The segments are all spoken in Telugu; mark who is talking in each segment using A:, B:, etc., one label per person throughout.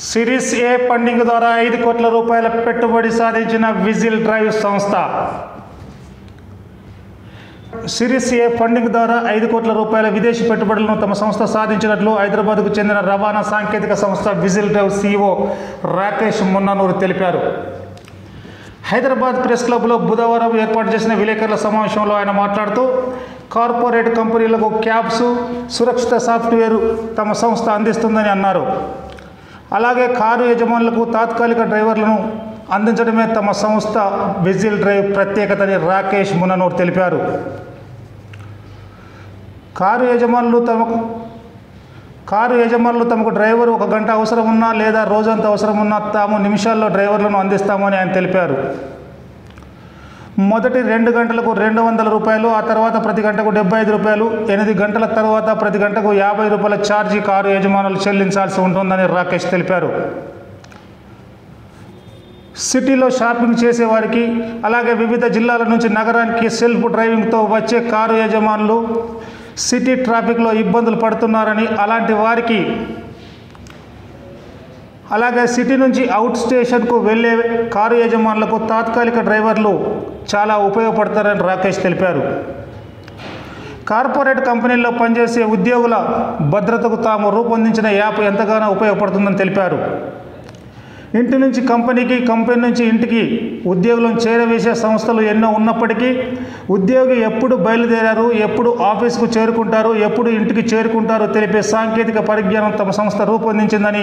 A: సిరీస్ ఏ ఫండింగ్ ద్వారా ఐదు కోట్ల రూపాయల పెట్టుబడి సాధించిన విజిల్ డ్రైవ్ సంస్థ సిరీస్ ఏ ఫండింగ్ ద్వారా ఐదు కోట్ల రూపాయల విదేశీ పెట్టుబడులను తమ సంస్థ సాధించినట్లు హైదరాబాద్కు చెందిన రవాణా సాంకేతిక సంస్థ Whistle Drive CEO Rakesh Munnanuru తెలిపారు హైదరాబాద్ ప్రెస్ క్లబ్లో బుధవారం ఏర్పాటు చేసిన విలేకరుల సమావేశంలో ఆయన మాట్లాడుతూ కార్పొరేట్ కంపెనీలకు క్యాబ్స్ సురక్షిత సాఫ్ట్వేర్ తమ సంస్థ అందిస్తుందని అన్నారు అలాగే కారు యజమానులకు తాత్కాలిక డ్రైవర్లను అందించడమే తమ సంస్థ విజిల్ డ్రైవ్ ప్రత్యేకతని రాకేష్ ముననూర్ తెలిపారు కారు యజమానులు తమకు కారు యజమానులు తమకు డ్రైవర్ ఒక గంట అవసరం ఉన్నా లేదా రోజంత అవసరం ఉన్నా తాము నిమిషాల్లో డ్రైవర్లను అందిస్తామని ఆయన తెలిపారు మొదటి రెండు గంటలకు రెండు వందల రూపాయలు ఆ తర్వాత ప్రతి గంటకు డెబ్బై ఐదు రూపాయలు ఎనిమిది గంటల తర్వాత ప్రతి గంటకు యాభై రూపాయల ఛార్జీ కారు యజమానులు చెల్లించాల్సి ఉంటుందని రాకేష్ తెలిపారు సిటీలో షాపింగ్ చేసేవారికి అలాగే వివిధ జిల్లాల నుంచి నగరానికి సెల్ఫ్ డ్రైవింగ్తో వచ్చే కారు యజమానులు సిటీ ట్రాఫిక్లో ఇబ్బందులు పడుతున్నారని అలాంటి వారికి అలాగే సిటీ నుంచి అవుట్ స్టేషన్కు వెళ్ళే కారు యజమానులకు తాత్కాలిక డ్రైవర్లు చాలా ఉపయోగపడతారని రాకేష్ తెలిపారు కార్పొరేట్ కంపెనీల్లో పనిచేసే ఉద్యోగుల భద్రతకు తాము రూపొందించిన యాప్ ఎంతగానో ఉపయోగపడుతుందని తెలిపారు ఇంటి నుంచి కంపెనీకి కంపెనీ నుంచి ఇంటికి ఉద్యోగులను చేరవేసే సంస్థలు ఎన్నో ఉన్నప్పటికీ ఉద్యోగి ఎప్పుడు బయలుదేరారు ఎప్పుడు ఆఫీస్కు చేరుకుంటారు ఎప్పుడు ఇంటికి చేరుకుంటారో తెలిపే సాంకేతిక పరిజ్ఞానం తమ సంస్థ రూపొందించిందని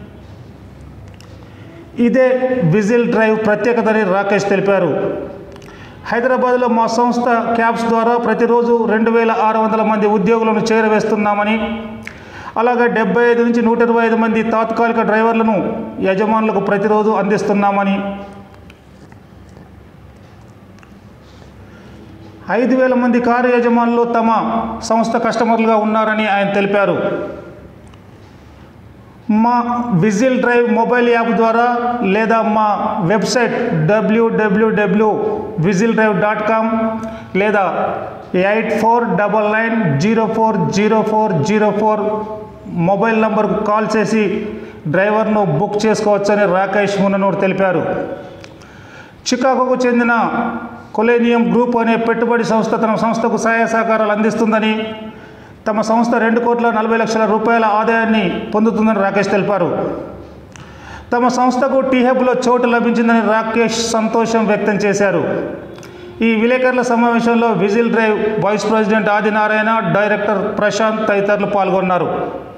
A: ఇదే విజిల్ డ్రైవ్ ప్రత్యేకతని రాకేష్ తెలిపారు హైదరాబాద్లో మా సంస్థ క్యాబ్స్ ద్వారా ప్రతిరోజు రెండు వేల ఆరు వందల మంది ఉద్యోగులను చేరవేస్తున్నామని అలాగే డెబ్బై ఐదు నుంచి నూట ఇరవై ఐదు మంది తాత్కాలిక డ్రైవర్లను యజమానులకు ప్రతిరోజు అందిస్తున్నామని ఐదు వేల మంది కారు యజమానులు తమ సంస్థ కస్టమర్లుగా ఉన్నారని ఆయన తెలిపారు మా విజిల్ డ్రైవ్ మొబైల్ యాప్ ద్వారా లేదా మా వెబ్సైట్ డబ్ల్యూడబ్ల్యూడబ్ల్యూ విజిల్ డ్రైవ్ డాట్ కామ్ లేదా eight four double nine zero four zero four zero four mobile నంబర్కు కాల్ చేసి డ్రైవర్ను బుక్ చేసుకోవచ్చని రాకేష్ ముననూరు తెలిపారు చికాగోకు చెందిన కొలేనియం గ్రూప్ అనే పెట్టుబడి సంస్థ తన సంస్థకు సహాయ సహకారాలు అందిస్తుందని తమ సంస్థ రెండు కోట్ల నలభై లక్షల రూపాయల ఆదాయాన్ని పొందుతుందని రాకేష్ తెలిపారు తమ సంస్థకు టీహబ్లో చోటు లభించిందని రాకేష్ సంతోషం వ్యక్తం చేశారు ఈ విలేకరుల సమావేశంలో Whistle Drive vice president Adinarayana director Prashanth తదితరులు పాల్గొన్నారు